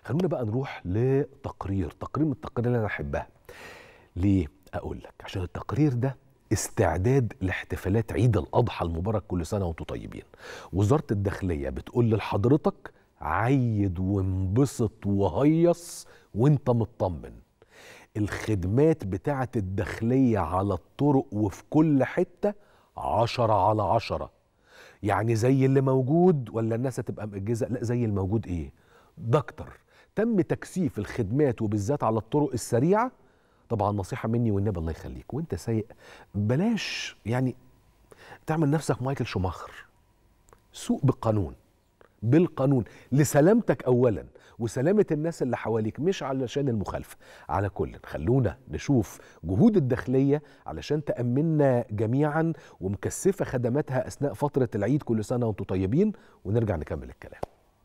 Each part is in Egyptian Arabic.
خلونا بقى نروح لتقرير تقرير من التقارير اللي انا احبها ليه اقول لك عشان التقرير ده استعداد لاحتفالات عيد الاضحى المبارك كل سنه وانتم طيبين وزاره الداخليه بتقول لحضرتك عيد وانبسط وهيص وانت مطمن الخدمات بتاعه الداخليه على الطرق وفي كل حته عشرة على عشرة يعني زي اللي موجود ولا الناس هتبقى مأجزة لا زي الموجود ايه دكتور تم تكثيف الخدمات وبالذات على الطرق السريعه طبعا نصيحه مني والنبي الله يخليك وانت سايق بلاش يعني تعمل نفسك مايكل شوماخر سوق بالقانون بالقانون لسلامتك اولا وسلامه الناس اللي حواليك مش علشان المخالفه على كل خلونا نشوف جهود الداخليه علشان تامنا جميعا ومكثفه خدماتها اثناء فتره العيد كل سنه وانتم طيبين ونرجع نكمل الكلام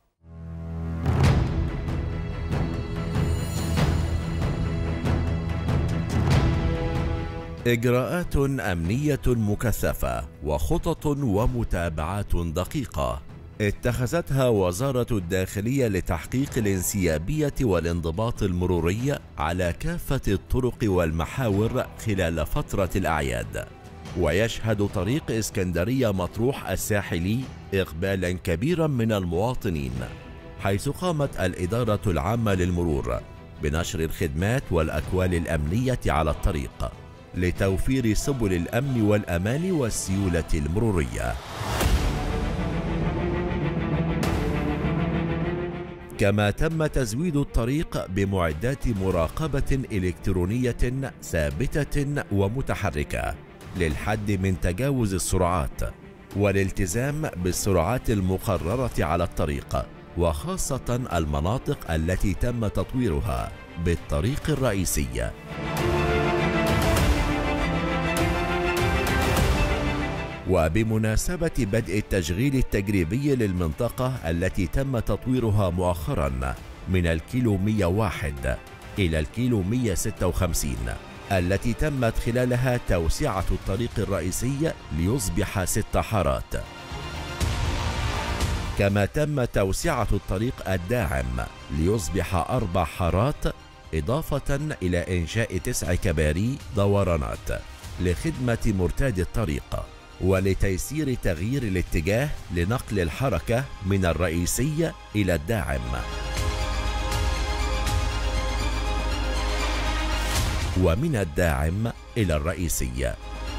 إجراءات أمنية مكثفة وخطط ومتابعات دقيقة اتخذتها وزارة الداخلية لتحقيق الانسيابية والانضباط المروري على كافة الطرق والمحاور خلال فترة الأعياد ويشهد طريق اسكندرية مطروح الساحلي إقبالا كبيرا من المواطنين حيث قامت الإدارة العامة للمرور بنشر الخدمات والأكوال الأمنية على الطريق لتوفير سبل الامن والامان والسيوله المروريه كما تم تزويد الطريق بمعدات مراقبه الكترونيه ثابته ومتحركه للحد من تجاوز السرعات والالتزام بالسرعات المقرره على الطريق وخاصه المناطق التي تم تطويرها بالطريق الرئيسي وبمناسبة بدء التشغيل التجريبي للمنطقة التي تم تطويرها مؤخرا من الكيلو 101 إلى الكيلو 156 التي تمت خلالها توسعة الطريق الرئيسي ليصبح ست حارات كما تم توسعة الطريق الداعم ليصبح أربع حارات إضافة إلى إنشاء تسع كباري دورانات لخدمة مرتاد الطريق ولتيسير تغيير الاتجاه لنقل الحركة من الرئيسي إلى الداعم ومن الداعم إلى الرئيسي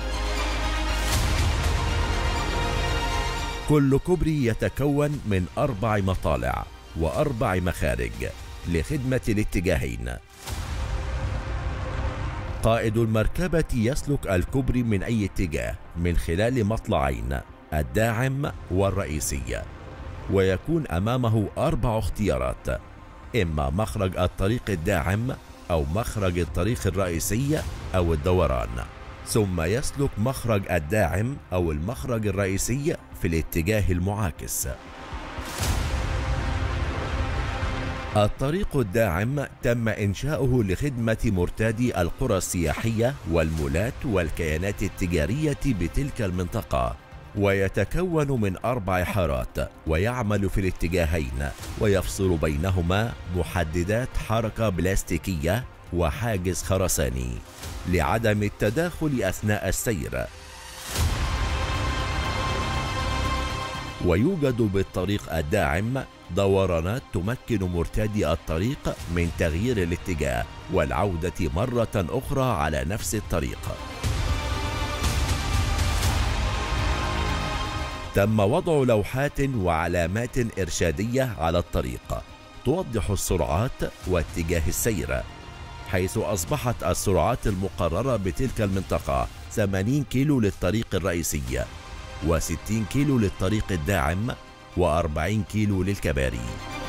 كل كوبري يتكون من أربع مطالع وأربع مخارج لخدمة الاتجاهين قائد المركبة يسلك الكوبري من أي اتجاه من خلال مطلعين الداعم والرئيسي ويكون أمامه أربع اختيارات إما مخرج الطريق الداعم أو مخرج الطريق الرئيسي أو الدوران ثم يسلك مخرج الداعم أو المخرج الرئيسي في الاتجاه المعاكس الطريق الداعم تم إنشاؤه لخدمة مرتادي القرى السياحية والمولات والكيانات التجارية بتلك المنطقة ويتكون من أربع حارات ويعمل في الاتجاهين ويفصل بينهما محددات حركة بلاستيكية وحاجز خرساني لعدم التداخل أثناء السير ويوجد بالطريق الداعم دورانات تمكن مرتدي الطريق من تغيير الاتجاه والعودة مرة أخرى على نفس الطريق. تم وضع لوحات وعلامات إرشادية على الطريق توضح السرعات واتجاه السير حيث أصبحت السرعات المقررة بتلك المنطقة 80 كيلو للطريق الرئيسي و60 كيلو للطريق الداعم و40 كيلو للكباري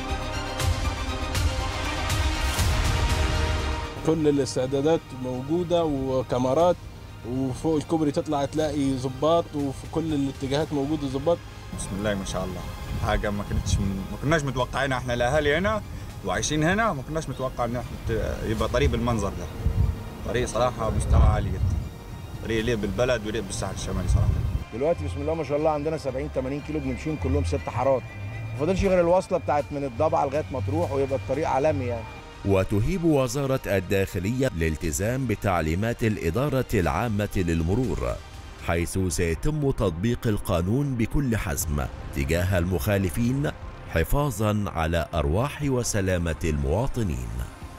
كل الاستعدادات موجودة وكاميرات وفوق الكوبري تطلع تلاقي ظباط وفي كل الاتجاهات موجود ظباط بسم الله ما شاء الله حاجه ما كنتش ما كناش متوقعينها احنا الاهالي هنا وعايشين هنا ما كناش متوقع ان احنا ت- يبقى طريق بالمنظر ده طريق صراحه مستوى عالي جدا طريق يليق بالبلد ويليق بالساحل الشمالي صراحه دلوقتي بسم الله ما شاء الله عندنا 70 80 كيلو بنمشيهم كلهم ست حارات فاضلش غير الوصله بتاعت من الضبعه لغايه مطروح ويبقى الطريق عالمي يعني وتهيب وزارة الداخلية الالتزام بتعليمات الإدارة العامة للمرور حيث سيتم تطبيق القانون بكل حزم تجاه المخالفين حفاظا على أرواح وسلامة المواطنين